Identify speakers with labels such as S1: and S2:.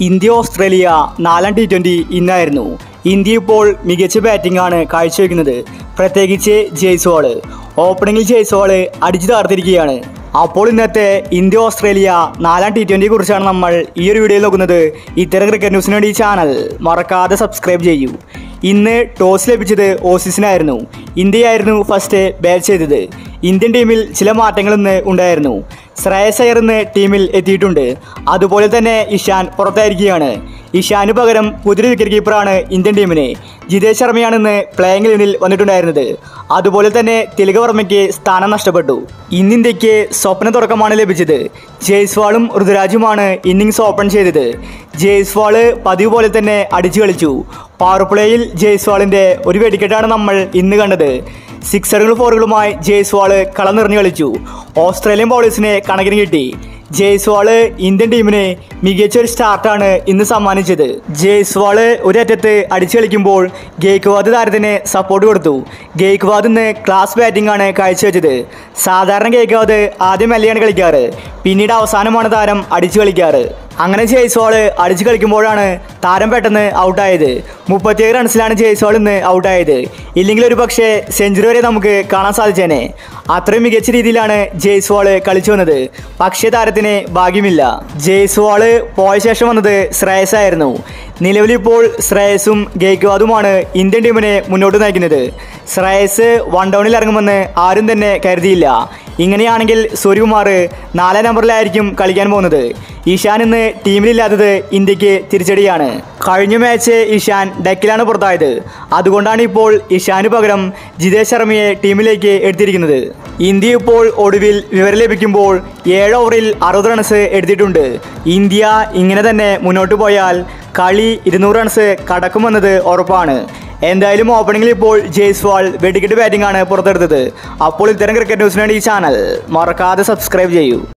S1: India Australia നാലാം T twenty ഇന്നായിരുന്നു India ഇപ്പോൾ മികച്ച ബാറ്റിംഗ് ആണ് കാഴ്ചവെക്കുന്നത് പ്രത്യേകിച്ച് ജയ്സ്വാള് ഓപ്പണിംഗിൽ ജയ്സ്വാള് അടിച്ചു താർത്തിരിക്കുകയാണ് അപ്പോൾ ഇന്നത്തെ ഇന്ത്യ ഓസ്ട്രേലിയ നാലാം ടി ട്വൻ്റിയെ കുറിച്ചാണ് നമ്മൾ ഈ ഒരു വീഡിയോയിൽ നോക്കുന്നത് ഇത്തരം ക്രിക്കറ്റ് ന്യൂസിന് വേണ്ടി ഈ ചാനൽ മറക്കാതെ സബ്സ്ക്രൈബ് ചെയ്യൂ ഇന്ന് ടോസ് ലഭിച്ചത് ഓസീസിനായിരുന്നു ഇന്ത്യയായിരുന്നു ഫസ്റ്റ് ബാറ്റ് ചെയ്തത് ഇന്ത്യൻ ടീമിൽ ചില മാറ്റങ്ങൾ ഇന്ന് ഉണ്ടായിരുന്നു ശ്രേയസ് അയ്യർ ഇന്ന് ടീമിൽ എത്തിയിട്ടുണ്ട് അതുപോലെ തന്നെ ഇഷാൻ പുറത്തായിരിക്കുകയാണ് ഇഷാന് പകരം പുതിയ വിക്കറ്റ് കീപ്പറാണ് ഇന്ത്യൻ ടീമിന് ജിതേഷ് ശർമ്മയാണ് ഇന്ന് പ്ലേയിങ് ലെവനിൽ വന്നിട്ടുണ്ടായിരുന്നത് അതുപോലെ തന്നെ തിലക വർമ്മയ്ക്ക് സ്ഥാനം നഷ്ടപ്പെട്ടു ഇന്ന് ഇന്ത്യക്ക് സ്വപ്ന തുടക്കമാണ് ലഭിച്ചത് ജയ്സ്വാളും ഋതുരാജുമാണ് ഇന്നിങ്സ് ഓപ്പൺ ചെയ്തത് ജയ്സ്വാള് പതിവ് പോലെ തന്നെ അടിച്ചു കളിച്ചു പവർ പ്ലേയിൽ ജയ്സ്വാളിൻ്റെ ഒരു വെടിക്കെട്ടാണ് നമ്മൾ ഇന്ന് കണ്ടത് സിക്സറുകൾ ഫോറുകളുമായി ജയ്സ്വാള് കളം നിറഞ്ഞു കളിച്ചു ഓസ്ട്രേലിയൻ ബൗളേഴ്സിനെ കണക്കിന് കിട്ടി ജയ്സ്വാള് ഇന്ത്യൻ ടീമിന് മികച്ച ഒരു സ്റ്റാർട്ടാണ് ഇന്ന് സമ്മാനിച്ചത് ജയ്സ്വാള് ഒരറ്റത്ത് അടിച്ചു കളിക്കുമ്പോൾ ഗേക്വാദ് താരത്തിന് സപ്പോർട്ട് കൊടുത്തു ഗേക്വാദ് ഇന്ന് ക്ലാസ് ബാറ്റിംഗ് ആണ് കാഴ്ചവെച്ചത് സാധാരണ ഗേക്വാദ് ആദ്യം മെല്ലെയാണ് കളിക്കാറ് പിന്നീട് അവസാനമാണ് താരം അടിച്ചു കളിക്കാറ് അങ്ങനെ ജയ്സ്വാള് അടിച്ചു കളിക്കുമ്പോഴാണ് താരം പെട്ടെന്ന് ഔട്ടായത് മുപ്പത്തിയേഴ് റൺസിലാണ് ജയ്സ്വാൾ ഇന്ന് ഔട്ടായത് ഇല്ലെങ്കിൽ ഒരു പക്ഷേ സെഞ്ചുറി വരെ നമുക്ക് കാണാൻ സാധിച്ചേനെ അത്രയും മികച്ച രീതിയിലാണ് ജയ്സ്വാള് കളിച്ചു വന്നത് പക്ഷേ താരത്തിന് ഭാഗ്യമില്ല ജയ്സ്വാള് പോയ ശേഷം വന്നത് ശ്രേയസ് ആയിരുന്നു നിലവിലിപ്പോൾ ശ്രേയസും ഗേക്വാദുമാണ് ഇന്ത്യൻ ടീമിനെ മുന്നോട്ട് നയിക്കുന്നത് ശ്രേയസ് വൺ ഡൗണിൽ ഇറങ്ങുമെന്ന് ആരും തന്നെ കരുതിയില്ല ഇങ്ങനെയാണെങ്കിൽ സൂര്യകുമാർ നാലാം നമ്പറിലായിരിക്കും കളിക്കാൻ പോകുന്നത് ഇഷാൻ ഇന്ന് ടീമിലില്ലാത്തത് ഇന്ത്യക്ക് തിരിച്ചടിയാണ് കഴിഞ്ഞ മാച്ച് ഇഷാൻ ഡെക്കിലാണ് പുറത്തായത് അതുകൊണ്ടാണ് ഇപ്പോൾ ഇഷാന് പകരം ജിതേഷ് ശർമ്മയെ ടീമിലേക്ക് എടുത്തിരിക്കുന്നത് ഇന്ത്യ ഇപ്പോൾ ഒടുവിൽ വിവരം ലഭിക്കുമ്പോൾ ഏഴ് ഓവറിൽ അറുപത് റൺസ് എടുത്തിട്ടുണ്ട് ഇന്ത്യ ഇങ്ങനെ തന്നെ മുന്നോട്ട് പോയാൽ കളി ഇരുന്നൂറ് റൺസ് കടക്കുമെന്നത് ഉറപ്പാണ് എന്തായാലും ഓപ്പണിംഗിൽ ഇപ്പോൾ ജയ്സ്വാൾ വെടിക്കെട്ട് ബാറ്റിംഗ് ആണ് പുറത്തെടുത്തത് അപ്പോൾ ഇത്തരം ക്രിക്കറ്റ് ന്യൂസിന് വേണ്ടി ഈ ചാനൽ മറക്കാതെ സബ്സ്ക്രൈബ് ചെയ്യൂ